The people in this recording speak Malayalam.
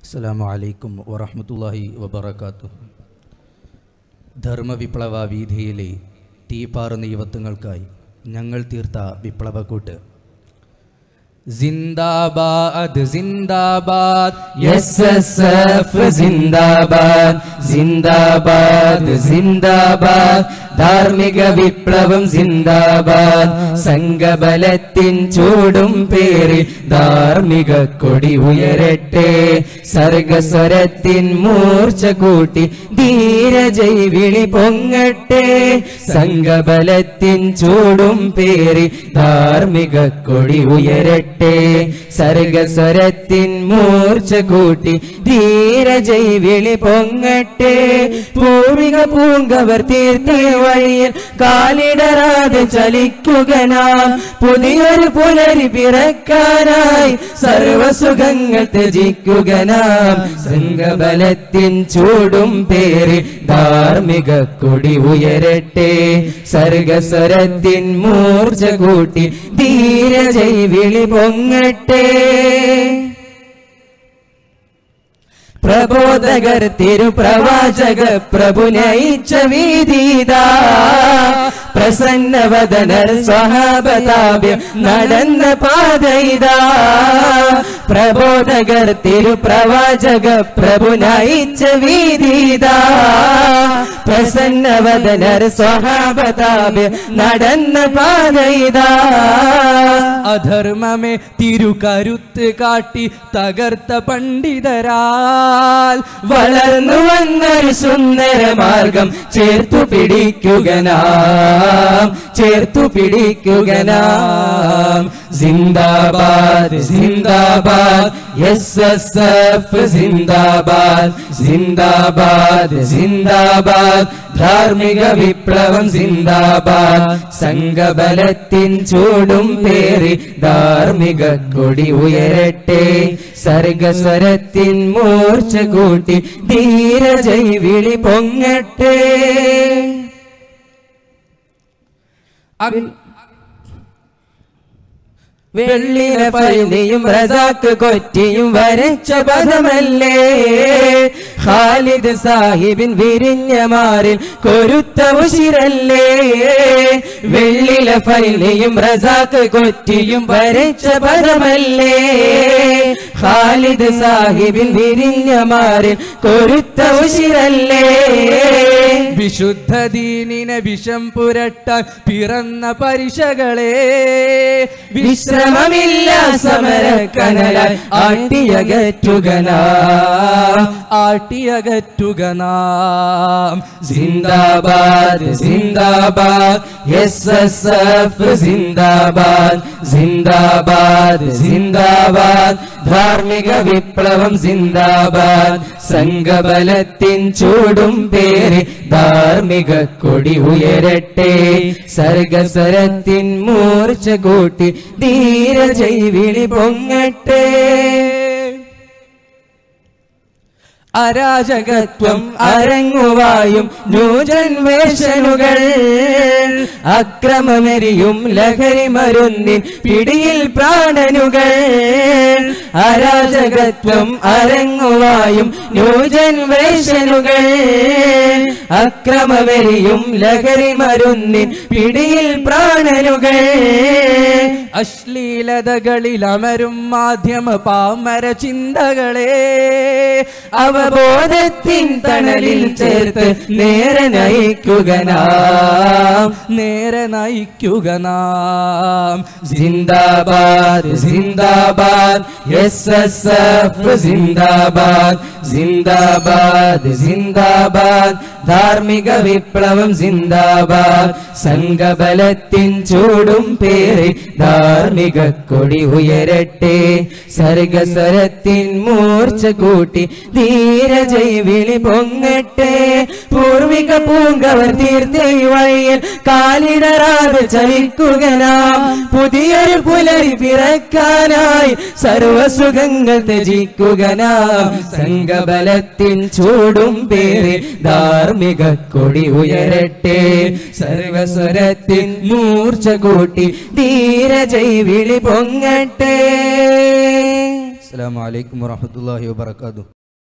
അസ്സലാമു അലൈക്കും വറഹ്മത്തുള്ളാഹി വബറകാതുഹു ധർമ്മവിപ്ലവ വീഥിയിലെ തീപ്പാറുന്ന യുവത്വങ്ങൾക്കായി ഞങ്ങൾ തീർത്ത വിപ്ലവക്കൂട്ട് സിന്ദാബാദ് സിന്ദാബാദ് എസ് എസ് എഫ് സിന്ദാബാദ് സിന്ദാബാദ് സിന്ദാബാദ് ധാർമ്മിക വിപ്ലവം സിന്ദാബാദ് സംഘബലത്തിൻ ചൂടും പേര് ധാർമ്മിക കൊടി ഉയരട്ടെ സർഗസ്വരത്തിൻ മൂർച്ച കൂട്ടി ധീരജൈവിളി പൊങ്ങട്ടെ സംഘബലത്തിൻ ചൂടും പേര് ധാർമ്മിക കൊടി ഉയരട്ടെ സർഗസ്വരത്തിൻ മൂർച്ച കൂട്ടി ധീരജൈവിളി പൊങ്ങട്ടെ പൂർവിക പൂങ്കവർ തീർത്തിയ വഴിയിൽ കാലിടറാതെ ചലിക്കുക നാം പുതിയൊരു പുലരി പിറക്കാനായി സർവസുഖങ്ങൾ ത്യജിക്കുക നാം സംഘബലത്തിൻ ചൂടും പേര് ധാർമ്മിക കൊടി ഉയരട്ടെ സർഗസ്വരത്തിൻ മൂർച്ച കൂട്ടി ധീരജൈവിളി പൊങ്ങട്ടെ പ്രബോധകർ തിരുപ്രവാചക പ്രഭു നയിച്ച വീതിതാ പ്രസന്നവദനർ സ്വഹാബതാഭ്യം നടന്ന പാതയിതാ പ്രബോധകർ തിരുപ്രവാചക പ്രഭു നയിച്ച വീതിതാ പ്രസന്നവദനർ സ്വഹാബതാഭ്യം നടന്ന പാതയിതാ അധർമ്മമേ തിരുകരുത്ത് കാട്ടി തകർത്ത പണ്ഡിതരാൽ വളർന്നു വന്നൊരു സുന്ദര മാർഗം ചേർത്തു പിടിക്കുക നാം ചേർത്തു പിടിക്കുക നാം സിന്ദാബാദ് സിന്ദാബാദ് എസ് എസ് എഫ് സിന്ദാബാദ് സിന്ദാബാദ് സിന്ദാബാദ് ധാർമ്മിക വിപ്ലവം സിന്ദാബാദ് സംഘബലത്തിൻ ചൂടും പേറി ധാർമ്മിക കൊടി ഉയരട്ടെ സർഗസ്വരത്തിൻ മൂർച്ച കൂട്ടി ധീരജൈവിളി പൊങ്ങട്ടെ അഗ്- വെള്ളിന പഴുതിയും റസാക്ക് കൊറ്റിയും വരച്ച പദമല്ലേ ഖാലിദ് സാഹിബിൻ വിരിഞ്ഞ മാറിൽ കൊരുത്ത ഉശിരല്ലേ വെള്ളില ഫൈലിയും റസാക്ക് കൊറ്റിയും വരച്ച പദമല്ലേ ഖാലിദ് സാഹിബിൻ വിരിഞ്ഞ മാറിൽ കൊരുത്ത ഉശിരല്ലേ വിശുദ്ധ ദീനിനെ വിഷം പുരട്ടാൻ പിറന്ന പരിശകളെ വിശ്രമമില്ല സമരക്കനലായി ആട്ടിയകറ്റുക നാം. ആട്ടിയകറ്റുക നാം സിന്ദാബാദ് സിന്ദാബാദ് എസ് എസ് എഫ് സിന്ദാബാദ് സിന്ദാബാദ് സിന്ദാബാദ് ധാർമ്മിക വിപ്ലവം സിന്ദാബാദ് സംഘബലത്തിൻ ചൂടും പേര് ധാർമ്മിക കൊടി ഉയരട്ടെ സർഗസ്വരത്തിൻ മൂർച്ച കൂട്ടി ധീരജൈവിളി പൊങ്ങട്ടെ അരാജകത്വം അരങ്ങുവായും ന്യൂജൻവേഷനുകൾ അക്രമമെരിയും ലഹരി മരുന്നിൻ പിടിയിൽ പ്രാണനുകൾ അരാജകത്വം അരങ്ങുവായും ന്യൂജൻവേഷനുകൾ അക്രമമെരിയും ലഹരി മരുന്നിൻ പിടിയിൽ പ്രാണനുകൾ അശ്ലീലതകളിൽ അമരും മാധ്യമ പാമര ചിന്തകളെ അവബോധത്തിൻ തണലിൽ ചേർത്ത് നേരെ നയിക്കുക നാം നേരെ നയിക്കുക നാം സിന്ദാബാദ് സിന്ദാബാദ് എസ് എസ് എഫ് സിന്ദാബാദ് സിന്ദാബാദ് സിന്ദാബാദ് ധാർമ്മിക വിപ്ലവം സിന്ദാബാദ് സംഘബലത്തിൻ ചൂടും പേര് ധാർമ്മിക കൊടി ഉയരട്ടെ സർഗസ്വരത്തിൻ മൂർച്ച കൂട്ടി ധീരജൈവിളി പൊങ്ങട്ടെ പൂർവിക പൂങ്കവർ തീർത്ത ഈ വഴിയിൽ കാലിടറാതെ ചലിക്കുക നാം പുതിയൊരു പുലരി പിറക്കാനായി സർവസുഖങ്ങൾ ത്യജിക്കുക നാം സംഘബലത്തിൻ ചൂടും പേര് ധാർമ്മിക കൊടി ഉയരട്ടെ സർവസ്വരത്തിൻ മൂർച്ച കൂട്ടി ധീരജൈവിളി പൊങ്ങട്ടെ അസ്സലാമു അലൈക്കും വറഹ്മത്തുള്ളാഹി വബറകാതുഹു